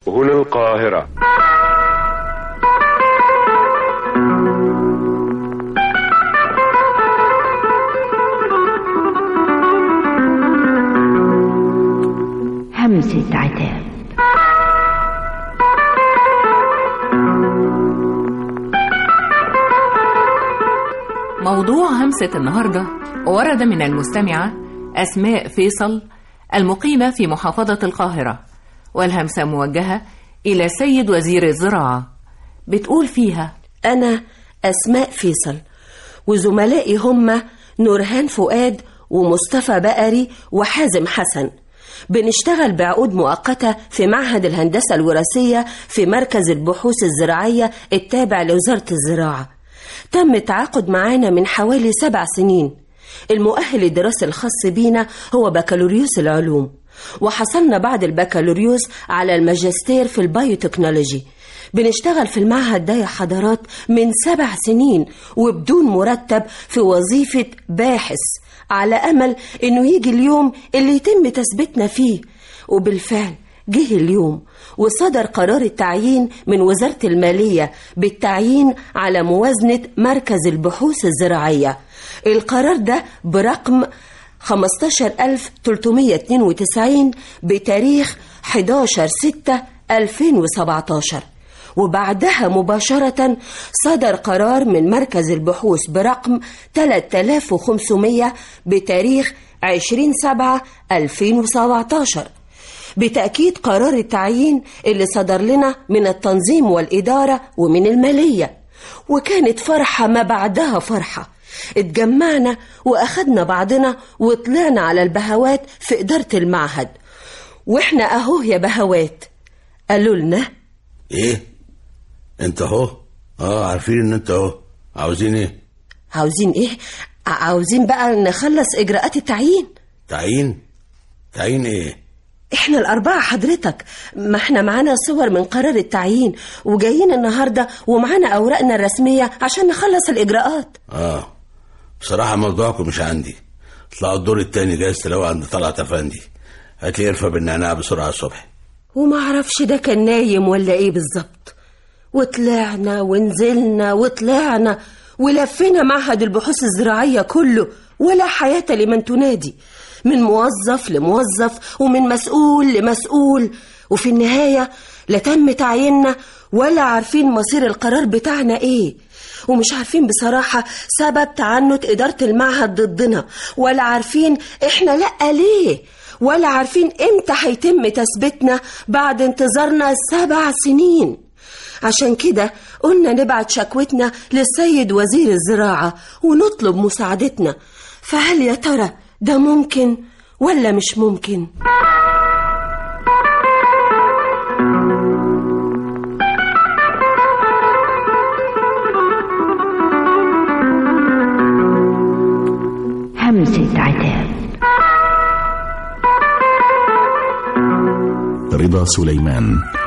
هنا القاهرة همسة عتاب موضوع همسة النهاردة ورد من المستمعة أسماء فيصل المقيمة في محافظة القاهرة والهمسة موجهة إلى سيد وزير الزراعة بتقول فيها أنا أسماء فيصل وزملائي هم نورهان فؤاد ومصطفى بقري وحازم حسن بنشتغل بعقود مؤقتة في معهد الهندسة الوراثية في مركز البحوث الزراعية التابع لوزارة الزراعة تم التعاقد معانا من حوالي سبع سنين المؤهل الدراسي الخاص بينا هو بكالوريوس العلوم وحصلنا بعد البكالوريوس على الماجستير في البايوتكنولوجي بنشتغل في المعهد ده يا حضرات من سبع سنين وبدون مرتب في وظيفة باحث على أمل إنه يجي اليوم اللي يتم تثبيتنا فيه وبالفعل جه اليوم وصدر قرار التعيين من وزارة المالية بالتعيين على موازنة مركز البحوث الزراعية القرار ده برقم 15392 بتاريخ 11 6 2017 وبعدها مباشرة صدر قرار من مركز البحوث برقم 3500 بتاريخ 20 7 2017 بتأكيد قرار التعيين اللي صدر لنا من التنظيم والإدارة ومن المالية وكانت فرحة ما بعدها فرحة اتجمعنا وأخدنا بعضنا وطلعنا على البهوات في إدارة المعهد وإحنا أهو يا بهوات قالوا لنا ايه انت اهو اه عارفين ان انت اهو عاوزين ايه عاوزين إيه؟ ع- عاوزين بقى نخلص إجراءات التعيين تعيين تعيين ايه احنا الأربعة حضرتك ما احنا معانا صور من قرار التعيين وجايين النهاردة ومعانا أوراقنا الرسمية عشان نخلص الإجراءات اه بصراحة موضوعكم مش عندي اطلعوا الدور التاني جايز تلاقوا عند طلعت افندي هات لي قرفة بالنعناع بسرعة الصبح وما اعرفش ده كان نايم ولا ايه بالظبط وطلعنا ونزلنا وطلعنا ولفينا معهد البحوث الزراعية كله ولا حياة لمن تنادي من موظف لموظف ومن مسؤول لمسؤول وفي النهاية لا تم تعييننا ولا عارفين مصير القرار بتاعنا ايه ومش عارفين بصراحة سبب تعنت إدارة المعهد ضدنا ولا عارفين إحنا لأ ليه ولا عارفين إمتى هيتم تثبيتنا بعد انتظارنا سبع سنين عشان كده قلنا نبعت شكوتنا للسيد وزير الزراعة ونطلب مساعدتنا فهل يا ترى ده ممكن ولا مش ممكن؟ همسة عتاب رضا سليمان